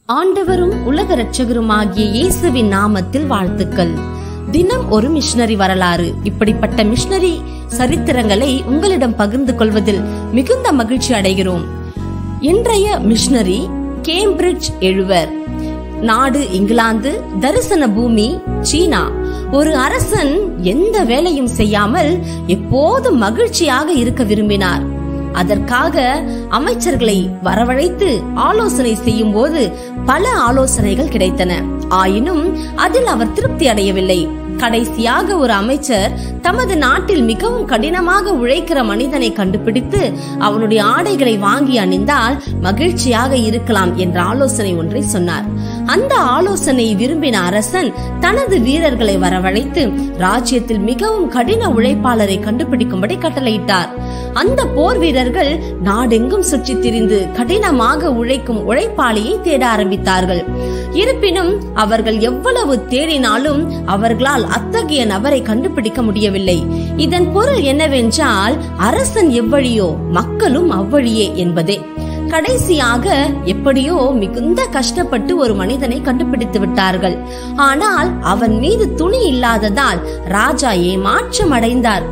ஆண்டவரும் உலக இரட்சகருமாகிய இயேசுவின் நாமத்தில் வாழ்த்துக்கள் தினம் ஒரு மிஷனரி வரலாறு இப்படிப்பட்ட மிஷனரி சரித்திரங்களை உங்களிடம் பகிர்ந்து கொள்வதில் மிகுந்த மகிழ்ச்சி அடைகிறோம் இன்றைய மிஷனரி கேம்பிரிட்ஜ் எழுவர் நாடு இங்கிலாந்து தரிசன பூமி சீனா ஒரு அரசன் எந்த வேலையும் செய்யாமல் எப்போதும் மகிழ்ச்சியாக இருக்க விரும்பினார் அதற்காக அமைச்சர்களை வரவழைத்து ஆலோசனை செய்யும் போது பல ஆலோசனைகள் கிடைத்தன ஆயினும் அதில் அவர் திருப்தி அடையவில்லை கடைசியாக ஒரு அமைச்சர் தமது நாட்டில் மிகவும் கடினமாக உழைக்கிற மனிதனை கண்டுபிடித்து அவனுடைய ஆடைகளை வாங்கி அணிந்தால் மகிழ்ச்சியாக இருக்கலாம் என்ற ஆலோசனை ஒன்றை சொன்னார் அந்த ஆலோசனையை விரும்பின அரசன் தனது வீரர்களை வரவழைத்து ராஜ்யத்தில் மிகவும் கடின உழைப்பாளரை கண்டுபிடிக்கும்படி கட்டளையிட்டார் அந்த போர் வீரர்கள் நாடெங்கும் சுற்றித் திரிந்து கடினமாக உழைக்கும் உழைப்பாளியை தேட ஆரம்பித்தார்கள் இருப்பினும் அவர்கள் எவ்வளவு தேடினாலும் அவர்களால் அத்தகைய நபரை கண்டுபிடிக்க முடியவில்லை இதன் பொருள் என்னவென்றால் அரசன் எவ்வழியோ மக்களும் அவ்வழியே என்பதே கடைசியாக எப்படியோ மிகுந்த கஷ்டப்பட்டு ஒரு மனிதனை கண்டுபிடித்து விட்டார்கள் ஆனால் அவன் மீது துணி இல்லாததால் ராஜா ஏமாற்றம் அடைந்தார்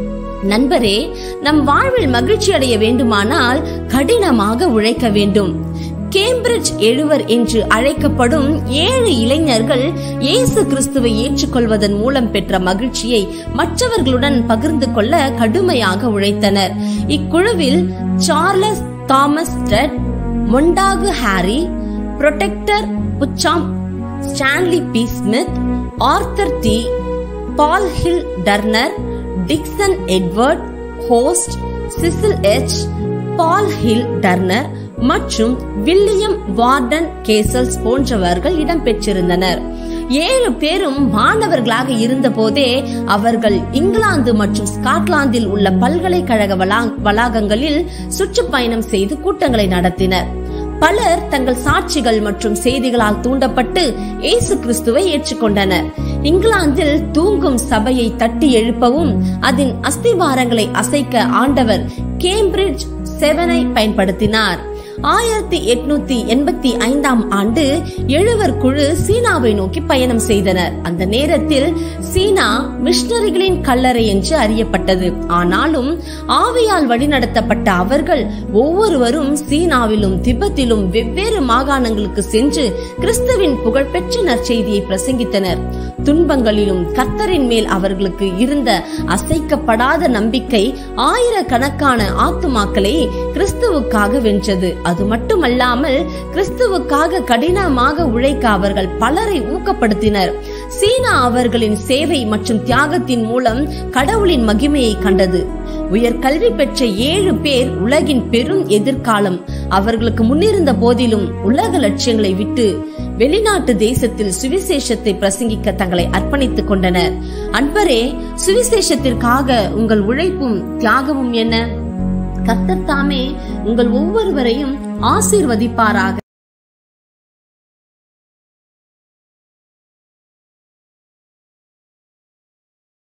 நண்பரே நம் வாழ்வில் மகிழ்ச்சி அடைய வேண்டுமானால் கடினமாக உழைக்க வேண்டும் கேம்பிரிட்ஜ் எழுவர் என்று அழைக்கப்படும் ஏழு இளைஞர்கள் இயேசு கிறிஸ்துவை ஏற்றுக்கொள்வதன் மூலம் பெற்ற மகிழ்ச்சியை மற்றவர்களுடன் பகிர்ந்து கொள்ள கடுமையாக உழைத்தனர் இக்குழுவில் Charles Thomas Ted Montagu Harry Protector Beauchamp Stanley P Smith Arthur D Paul Hill Turner Dixon Edward Host Cecil H Paul Hill Turner மற்றும் வில்லியம் வார்டன் கேசல்ஸ் போன்றவர்கள் இடம்பெற்றிருந்தனர் ஏழு பேரும் மாணவர்களாக இருந்தபோதே அவர்கள் இங்கிலாந்து மற்றும் ஸ்காட்லாந்தில் உள்ள பல்கலைக்கழக வளா- வளாகங்களில் சுற்றுப்பயணம் செய்து கூட்டங்களை நடத்தினர் பலர் தங்கள் சாட்சிகள் மற்றும் செய்திகளால் தூண்டப்பட்டு இயேசு கிறிஸ்துவை ஏற்றுக்கொண்டனர் இங்கிலாந்தில் தூங்கும் சபையை தட்டி எழுப்பவும் அதன் அஸ்திவாரங்களை அசைக்க ஆண்டவர் கேம்பிரிட்ஜ் செவனை பயன்படுத்தினார் ஆயிரத்தி எட்நூத்தி எண்பத்தி ஐந்தாம் ஆண்டு எழுவர் குழு சீனாவை நோக்கி பயணம் செய்தனர் அந்த நேரத்தில் சீனா மிஷனரிகளின் கல்லறை என்று அறியப்பட்டது ஆனாலும் ஆவியால் வழிநடத்தப்பட்ட அவர்கள் ஒவ்வொருவரும் சீனாவிலும் திபெத்திலும் வெவ்வேறு மாகாணங்களுக்கு சென்று கிறிஸ்துவின் புகழ்பெற்ற நற்செய்தியை பிரசங்கித்தனர் துன்பங்களிலும் கர்த்தரின் மேல் அவர்களுக்கு இருந்த அசைக்கப்படாத நம்பிக்கை ஆயிரக்கணக்கான ஆத்துமாக்களை கிறிஸ்துவுக்காக வென்றது அது மட்டுமல்லாமல் கிறிஸ்துவுக்காக கடினமாக உழைக்க அவர்கள் பலரை ஊக்கப்படுத்தினர் சீனா அவர்களின் சேவை மற்றும் தியாகத்தின் மூலம் கடவுளின் மகிமையை கண்டது உயர் கல்வி பெற்ற ஏழு பேர் உலகின் பெரும் எதிர்காலம் அவர்களுக்கு முன்னிருந்த போதிலும் உலக லட்சியங்களை விட்டு வெளிநாட்டு தேசத்தில் சுவிசேஷத்தை பிரசங்கிக்க தங்களை அர்ப்பணித்துக் கொண்டனர் அன்பரே சுவிசேஷத்திற்காக உங்கள் உழைப்பும் தியாகமும் என்ன கர்த்தர் தாமே உங்கள் ஒவ்வொருவரையும் ஆசீர்வதிப்பாராக